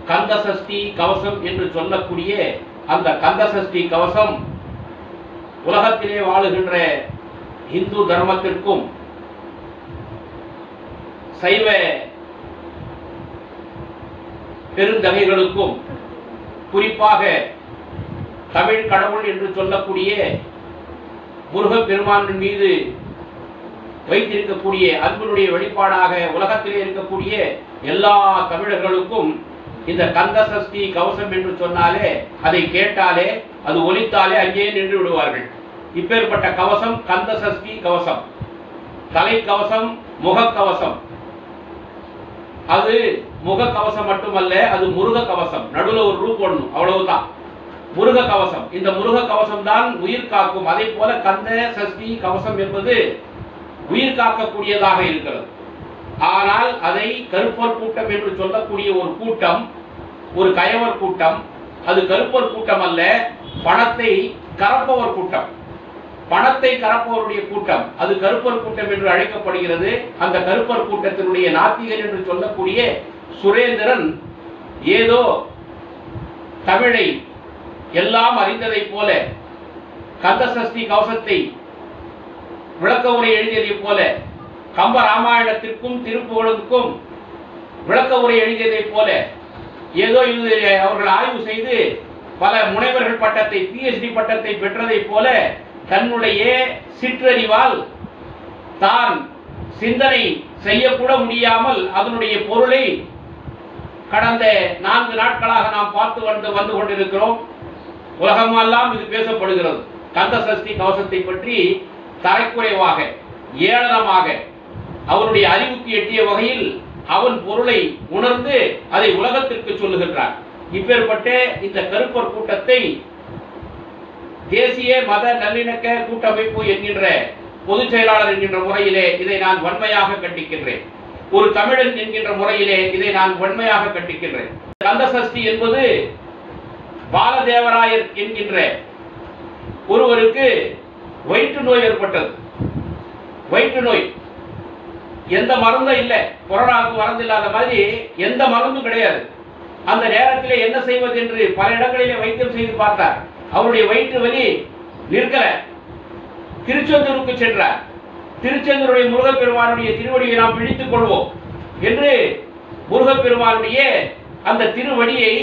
கந்த சஷ்டி கவசம் என்று சொல்லக்கூடிய அந்த கந்த சஷ்டி கவசம் உலகத்திலே வாழுகின்ற இந்து தர்மத்திற்கும் சைவ பெருந்தகைகளுக்கும் குறிப்பாக தமிழ் கடவுள் என்று சொல்லக்கூடிய முருகப் பெருமானின் மீது வைத்திருக்கக்கூடிய அன்பினுடைய வெளிப்பாடாக உலகத்திலே இருக்கக்கூடிய எல்லா தமிழர்களுக்கும் இந்த கந்த சஷ்டி கவசம் என்று சொன்னாலே அதை கேட்டாலே அது ஒலித்தாலே அங்கே நின்று விடுவார்கள் இப்பேற்பட்ட கவசம் கந்த சஷ்டி கவசம் தலைக்கவசம் முகக்கவசம் அது முகக்கவசம் மட்டுமல்ல அது முருக கவசம் நடுவுல ஒரு ரூ போடணும் அவ்வளவுதான் முருக கவசம் இந்த முருக கவசம் தான் உயிர் காக்கும் அதே போல கந்த சஷ்டி கவசம் என்பது உயிர் காக்கக்கூடியதாக இருக்கிறது ஆனால் அதை கருப்பர் கூட்டம் என்று சொல்லக்கூடிய ஒரு கூட்டம் ஒரு கயவர் கூட்டம் அது கருப்பர் கூட்டம் அல்ல பணத்தை கறப்பவர் கூட்டம் பணத்தை கறப்பவருடைய கூட்டம் அது கருப்பர் கூட்டம் என்று அழைக்கப்படுகிறது அந்த கருப்பர் கூட்டத்தினுடைய நாத்திகர் என்று சொல்லக்கூடிய சுரேந்திரன் ஏதோ தமிழை எல்லாம் அறிந்ததைப் போல கந்தசஷ்டி கவசத்தை விளக்க உரை எழுதியதைப் போல கம்ப ராமாயணத்திற்கும் திருப்புகழுக்கும் விளக்க உரை எழுதியதைப் போல ஏதோ இது அவர்கள் ஆய்வு செய்து பல முனைவர்கள் பட்டத்தை பிஎச்டி பட்டத்தை பெற்றதைப் போல தன்னுடைய சிற்றறிவால் தான் சிந்தனை செய்யக்கூட முடியாமல் அதனுடைய பொருளை கடந்த நான்கு நாட்களாக நாம் பார்த்து வந்து வந்து கொண்டிருக்கிறோம் உலகமெல்லாம் இது பேசப்படுகிறது கந்த சஷ்டி கவசத்தை பற்றி தரைக்குறைவாக ஏளனமாக அவருடைய அறிவுக்கு எட்டிய வகையில் அவன் பொருளை உணர்ந்து அதை உலகத்திற்கு சொல்லுகின்றான் இப்பேற்பட்ட இந்த கருப்பர் கூட்டத்தை தேசிய மத நல்லிணக்க கூட்டமைப்பு என்கின்ற பொதுச் செயலாளர் என்கின்ற முறையிலே இதை நான் வன்மையாக கண்டிக்கின்றேன் ஒரு தமிழன் என்கின்ற முறையிலே இதை நான் வன்மையாக கண்டிக்கின்றேன் கந்த சஷ்டி என்பது பாலதேவராயர் என்கின்ற ஒருவருக்கு வயிற்று நோய் ஏற்பட்டது வயிற்று நோய் எந்த மருந்தும் இல்லை கொரோனாவுக்கு மருந்து இல்லாத மாதிரி எந்த மருந்தும் கிடையாது அந்த நேரத்திலே என்ன செய்வது என்று பல இடங்களிலே வைத்தியம் செய்து பார்த்தார் அவருடைய வயிற்று வலி நிற்கல திருச்செந்தூருக்கு சென்றார் திருச்செந்தூருடைய முருகப்பெருமானுடைய திருவடியை நாம் பிடித்துக் கொள்வோம் என்று முருகப்பெருமானுடைய அந்த திருவடியை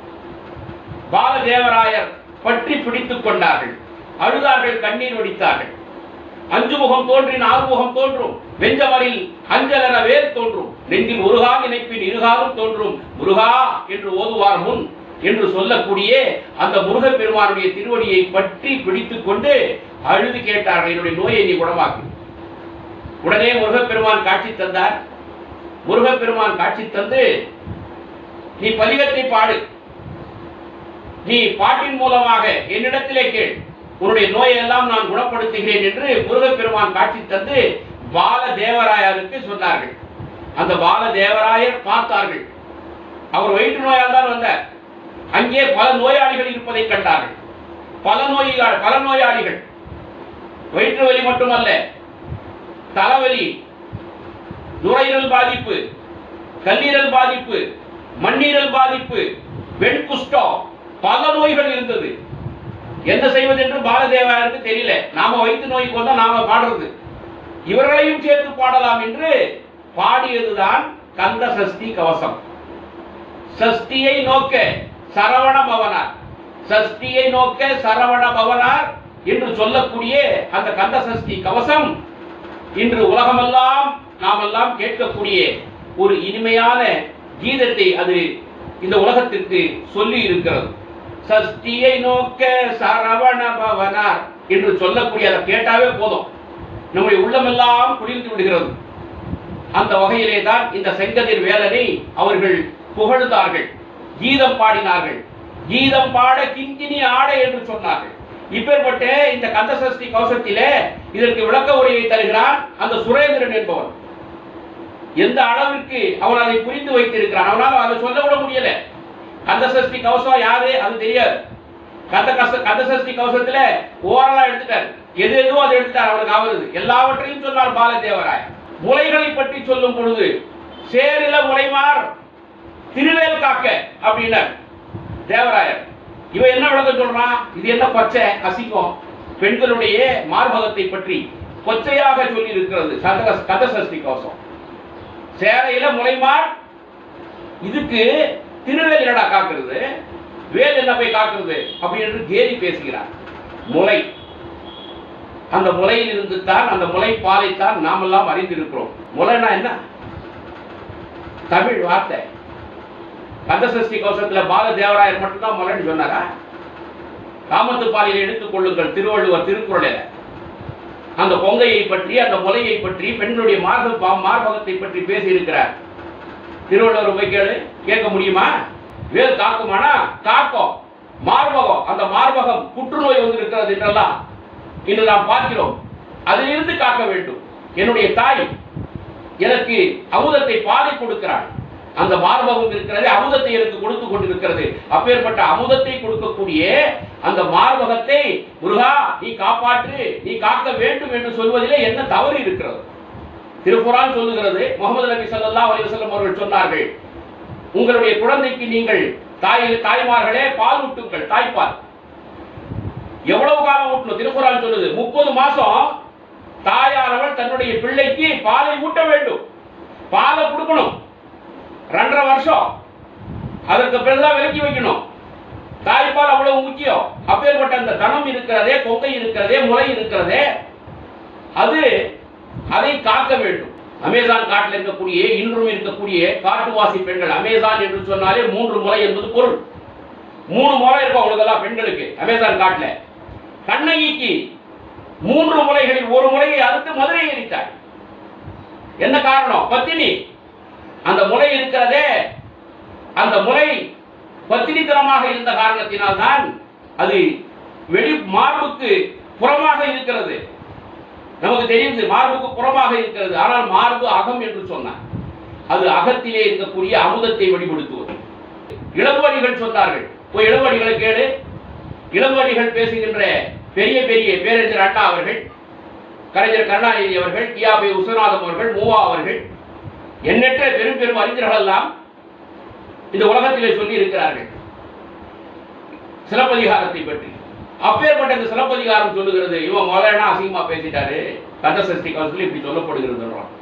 பாலதேவராயர் பற்றி பிடித்துக் கொண்டார்கள் அழுதார்கள் கண்ணீர் வடித்தார்கள் அஞ்சு முகம் தோன்றின் ஆறு முகம் தோன்றும் வெஞ்சமரில் அஞ்சலென வேர் தோன்றும் நெஞ்சில் முருகா நினைப்பின் இருகாலும் தோன்றும் முருகா என்று ஓதுவார் முன் என்று சொல்லக்கூடிய அந்த முருகப் பெருமானுடைய திருவடியை பற்றி பிடித்துக் கொண்டு அழுது கேட்டார்கள் என்னுடைய நோயை நீ குணமாக்கு உடனே முருகப்பெருமான் காட்சி தந்தார் முருகப்பெருமான் காட்சி தந்து நீ பதிகத்தை பாடு நீ பாட்டின் மூலமாக என்னிடத்திலே கேள் உன்னுடைய நோயெல்லாம் நான் குணப்படுத்துகிறேன் என்று முருகப்பெருமான் காட்சி தந்து பால தேவராயருக்கு சொன்னார்கள் அந்த பால தேவராயர் பார்த்தார்கள் அவர் வயிற்று நோயால் தான் வந்தார் அங்கே பல நோயாளிகள் இருப்பதை கண்டார்கள் பல நோயாளி பல நோயாளிகள் வயிற்று வலி மட்டுமல்ல தலைவலி நுரையீரல் பாதிப்பு கல்லீரல் பாதிப்பு மண்ணீரல் பாதிப்பு வெண்குஷ்டம் பல நோய்கள் இருந்தது என்ன செய்வது என்று பாலதேவாருக்கு தெரியல நாம வயிற்று நோய்க்கு வந்தா நாம பாடுறது இவர்களையும் சேர்த்து பாடலாம் என்று பாடியதுதான் கந்த சஷ்டி கவசம் சஷ்டியை நோக்க சரவண பவனார் சஷ்டியை நோக்க சரவண பவனார் என்று சொல்லக்கூடிய அந்த கந்த சஷ்டி கவசம் இன்று உலகமெல்லாம் நாமெல்லாம் கேட்கக்கூடிய ஒரு இனிமையான கீதத்தை அது இந்த உலகத்திற்கு சொல்லி இருக்கிறது சஷ்டியை நோக்க சரவண பவனார் என்று சொல்லக்கூடிய அதை கேட்டாவே போதும் நம்முடைய உள்ளமெல்லாம் குளிர்ந்து விடுகிறது அந்த வகையிலே தான் இந்த செங்கதிர் வேலனை அவர்கள் புகழ்ந்தார்கள் கீதம் பாடினார்கள் கீதம் பாட கிங்கினி ஆட என்று சொன்னார்கள் இப்பேற்பட்ட இந்த கந்தசஷ்டி கவசத்திலே இதற்கு விளக்க உரையை தருகிறான் அந்த சுரேந்திரன் என்பவன் எந்த அளவிற்கு அவன் அதை புரிந்து வைத்திருக்கிறான் அவனால் அதை சொல்ல விட முடியல கந்தசஷ்டி கவசம் யாரு அது தெரியாது கந்த கச கந்தசஷ்டி கவசத்துல ஓரலா எடுத்துட்டார் எது எதுவோ அதை எடுத்துட்டார் அவனுக்கு ஆவது எல்லாவற்றையும் சொன்னார் பாலதேவராய் முளைகளை பற்றி சொல்லும் பொழுது சேரில முளைமார் திருவேல் காக்க அப்படின்னார் தேவராயர் இவன் என்ன விளக்கம் சொல்றான் இது என்ன பச்சை அசிங்கம் பெண்களுடைய மார்பகத்தை பற்றி கொச்சையாக சொல்லி இருக்கிறது சதக கதசஷ்டி கோஷம் சேரையில முளைமார் இதுக்கு திருவேல் என்னடா காக்குறது வேல் என்ன போய் காக்குறது அப்படி என்று கேலி பேசுகிறார் முளை அந்த முளையில் இருந்து தான் அந்த முளை பாலைத்தான் நாமெல்லாம் அறிந்திருக்கிறோம் முளைனா என்ன தமிழ் வார்த்தை கந்தசஷ்டி கோஷத்துல பால தேவராயர் மட்டும்தான் முளைன்னு சொன்னாரா காமத்து பாலில் எடுத்துக் கொள்ளுங்கள் திருவள்ளுவர் திருக்குறளில் அந்த பொங்கையை பற்றி அந்த முலையை பற்றி பெண்களுடைய மார்ப மார்பகத்தை பற்றி பேசியிருக்கிறார் திருவள்ளுவர் போய் கேளு கேட்க முடியுமா வேல் காக்குமானா காக்கும் மார்பகம் அந்த மார்பகம் புற்றுநோய் வந்து இருக்கிறது என்றெல்லாம் இன்று நாம் பார்க்கிறோம் அதிலிருந்து காக்க வேண்டும் என்னுடைய தாய் எனக்கு அமுதத்தை பாதை கொடுக்கிறாள் அந்த மார்பகம் இருக்கிறது அமுதத்தை எனக்கு கொடுத்து கொண்டிருக்கிறது அப்பேற்பட்ட அமுதத்தை கொடுக்கக்கூடிய அந்த மார்பகத்தை முருகா நீ காப்பாற்று நீ காக்க வேண்டும் என்று சொல்வதிலே என்ன தவறு இருக்கிறது திருக்குறான் சொல்லுகிறது முகமது நபி ஸல்லல்லாஹு அலைஹி வஸல்லம் அவர்கள் சொன்னார்கள் உங்களுடைய குழந்தைக்கு நீங்கள் தாய் தாய்மார்களே பால் ஊட்டுங்கள் தாய்ப்பால் எவ்வளவு காலம் ஊட்டணும் திருக்குறான் சொல்லுது முப்பது மாசம் தாயானவள் தன்னுடைய பிள்ளைக்கு பாலை ஊட்ட வேண்டும் பாலை கொடுக்கணும் ரெண்டரை வருஷம் அதற்கு பிறகுதான் விலக்கி வைக்கணும் தாய்ப்பால் அவ்வளவு முக்கியம் அப்பேற்பட்ட அந்த தனம் இருக்கிறதே கொங்கை இருக்கிறதே முளை இருக்கிறதே அது அதை காக்க வேண்டும் அமேசான் காட்டில் இருக்கக்கூடிய இன்றும் இருக்கக்கூடிய காட்டுவாசி பெண்கள் அமேசான் என்று சொன்னாலே மூன்று முறை என்பது பொருள் மூணு முறை இருக்கும் அவங்களுக்கெல்லாம் பெண்களுக்கு அமேசான் காட்டுல கண்ணகிக்கு மூன்று முறைகளில் ஒரு முறையை அறுத்து மதுரை எரித்தார் என்ன காரணம் பத்தினி அந்த முறை இருக்கிறதே அந்த முறை பத்தினித்தனமாக இருந்த காரணத்தினால் தான் அது வெளி மார்புக்கு புறமாக இருக்கிறது நமக்கு தெரியுது மார்புக்கு புறமாக இருக்கிறது ஆனால் மார்பு அகம் என்று சொன்னார் அது அகத்திலே இருக்கக்கூடிய அமுதத்தை வெளிப்படுத்துவது இளவடிகள் சொன்னார்கள் போய் இளவடிகளை கேளு இளவடிகள் பேசுகின்ற பெரிய பெரிய பேரறிஞர் அண்ணா அவர்கள் கலைஞர் கருணாநிதி அவர்கள் கியாபி விஸ்வநாதம் அவர்கள் மூவா அவர்கள் எண்ணற்ற பெரும் பெரும் அறிஞர்கள் எல்லாம் இந்த உலகத்திலே சொல்லி இருக்கிறார்கள் சிலப்பதிகாரத்தை பற்றி அப்பேற்பட்ட இந்த சிலப்பதிகாரம் சொல்லுகிறது இவன் முதலனா அசிங்கமா பேசிட்டாரு கந்த சஷ்டி கவசத்தில் இப்படி சொல்லப்படுகிறது